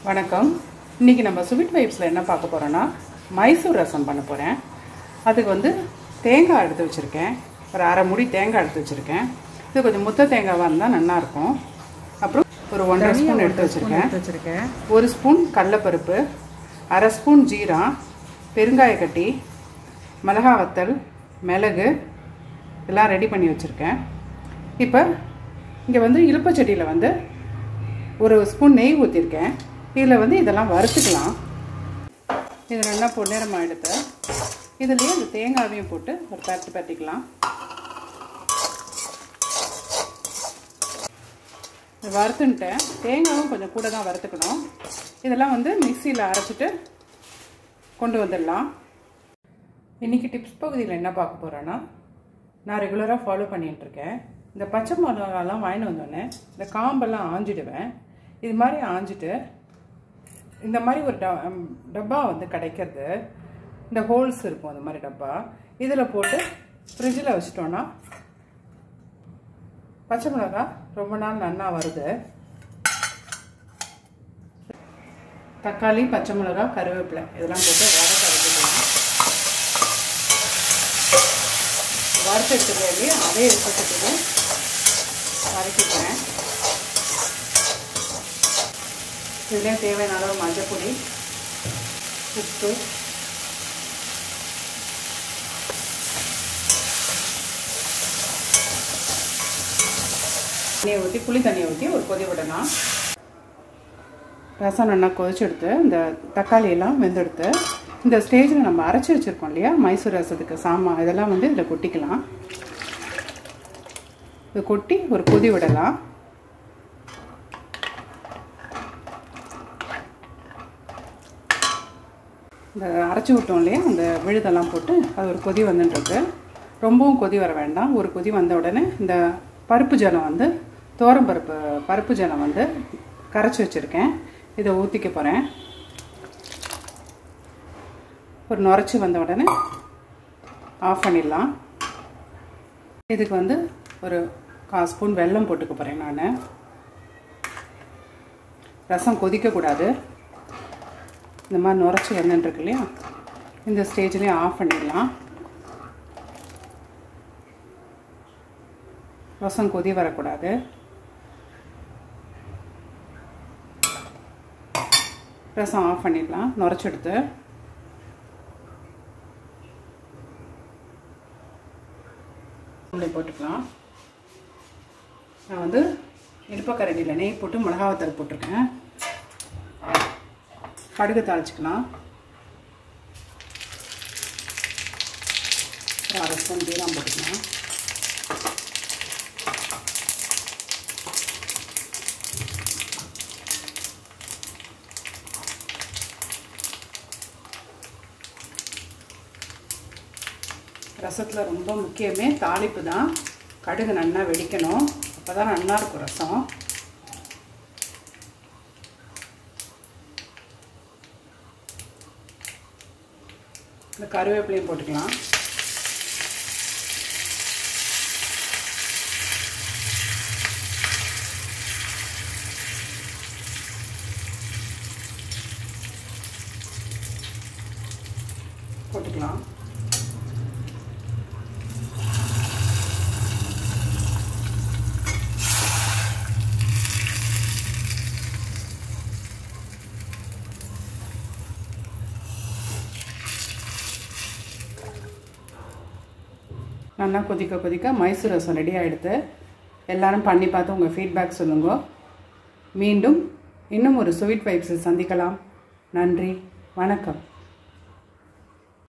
வணக்கம் இன்றைக்கி நம்ம ஸ்வீட் வைப்ஸில் என்ன பார்க்க போகிறோன்னா மைசூர் ரசம் பண்ண போகிறேன் அதுக்கு வந்து தேங்காய் எடுத்து வச்சுருக்கேன் ஒரு அரை முடி தேங்காய் எடுத்து வச்சுருக்கேன் இது கொஞ்சம் முத்த தேங்காவாக இருந்தால் நல்லாயிருக்கும் அப்புறம் ஒரு ஒன்றரை ஸ்பூன் எடுத்து வச்சுருக்கேன் வச்சிருக்கேன் ஒரு ஸ்பூன் கடலப்பருப்பு அரை ஸ்பூன் ஜீரா பெருங்காயக்கட்டி மிளகா வத்தல் மிளகு எல்லாம் ரெடி பண்ணி வச்சுருக்கேன் இப்போ இங்கே வந்து இலுப்பச்சட்டியில் வந்து ஒரு ஸ்பூன் நெய் ஊற்றிருக்கேன் இதில் வந்து இதெல்லாம் வறுத்துக்கலாம் இது நல்லா பொன்னிறமாக எடுத்து இதுலேயே இந்த தேங்காவையும் போட்டு ஒரு பரட்டு பரட்டிக்கலாம் இது வறுத்துன்ட்டேன் தேங்காயும் கொஞ்சம் கூட தான் வறுத்துக்கணும் இதெல்லாம் வந்து மிக்சியில் அரைச்சிட்டு கொண்டு வந்துடலாம் இன்றைக்கி டிப்ஸ் பகுதியில் என்ன பார்க்க போகிறேன்னா நான் ரெகுலராக ஃபாலோ பண்ணிகிட்ருக்கேன் இந்த பச்சை மிளகாலாம் வாங்கிட்டு வந்தோடனே இந்த காம்பெல்லாம் ஆஞ்சிடுவேன் இது மாதிரி ஆஞ்சிட்டு இந்த மாதிரி ஒரு ட டப்பா வந்து கிடைக்கிறது இந்த ஹோல்ஸ் இருக்கும் அந்த மாதிரி டப்பா இதில் போட்டு ஃப்ரிட்ஜில் வச்சிட்டோன்னா பச்சை மிளகா ரொம்ப நாள் நன்னா வருது தக்காளி பச்சை மிளகா கருவேப்பிலை இதெல்லாம் போட்டு வதக்க வச்சுக்கலாம் வறுத்து எடுத்துருவேன் இல்லையா அதே எடுத்துக்கிட்டு வதக்கிக்கிறேன் இதுலேயே தேவையான அளவு மஞ்சள் பொடி உப்பு தண்ணியை ஊற்றி புளி தண்ணியை ஊற்றி ஒரு கொதி விடலாம் ரசம் நல்லா கொதிச்சு எடுத்து இந்த தக்காளி எல்லாம் வெந்தெடுத்து இந்த ஸ்டேஜில் நம்ம அரைச்சி வச்சுருக்கோம் இல்லையா மைசூர் ரசத்துக்கு சாமான் இதெல்லாம் வந்து இதில் கொட்டிக்கலாம் இது கொட்டி ஒரு கொதி விடலாம் இந்த அரைச்சி விட்டோம் இல்லையா அந்த விழுதெல்லாம் போட்டு அது ஒரு கொதி வந்துட்டுருக்கு ரொம்பவும் கொதி வர வேண்டாம் ஒரு கொதி வந்த உடனே இந்த பருப்பு ஜலம் வந்து தோரம் பருப்பு பருப்பு ஜலம் வந்து கரைச்சி வச்சுருக்கேன் இதை ஊற்றிக்க போகிறேன் ஒரு நுரைச்சி வந்த உடனே ஆஃப் பண்ணிடலாம் இதுக்கு வந்து ஒரு கால் ஸ்பூன் வெல்லம் போட்டுக்க போகிறேன் நான் ரசம் கொதிக்கக்கூடாது இந்த மாதிரி நுரைச்சி வந்துட்டுருக்கு இல்லையா இந்த ஸ்டேஜ்லேயே ஆஃப் பண்ணிடலாம் ரசம் கொதி வரக்கூடாது ரசம் ஆஃப் பண்ணிடலாம் நுரைச்செடுத்து உள்ளே போட்டுக்கலாம் நான் வந்து இடுப்பக்கரண்டியில் நெய் போட்டு மிளகாவத்தல் போட்டிருக்கேன் கடுகு தாளிச்சிக்கலாம் ஒரு அரை ஸ்பூன் ஜீரம் போட்டுக்கலாம் ரசத்தில் ரொம்ப முக்கியமே தாளிப்பு தான் கடுகு நல்லா வெடிக்கணும் அப்போ தான் நல்லா இருக்கும் ரசம் இந்த கருவேப்பிலையும் போட்டுக்கலாம் போட்டுக்கலாம் நல்லா கொதிக்க கொதிக்க மைசூர் ரசம் ரெடி ஆகிடுது எல்லாரும் பண்ணி பார்த்து உங்கள் ஃபீட்பேக் சொல்லுங்க மீண்டும் இன்னும் ஒரு ஸ்வீட் வைப்ஸில் சந்திக்கலாம் நன்றி வணக்கம்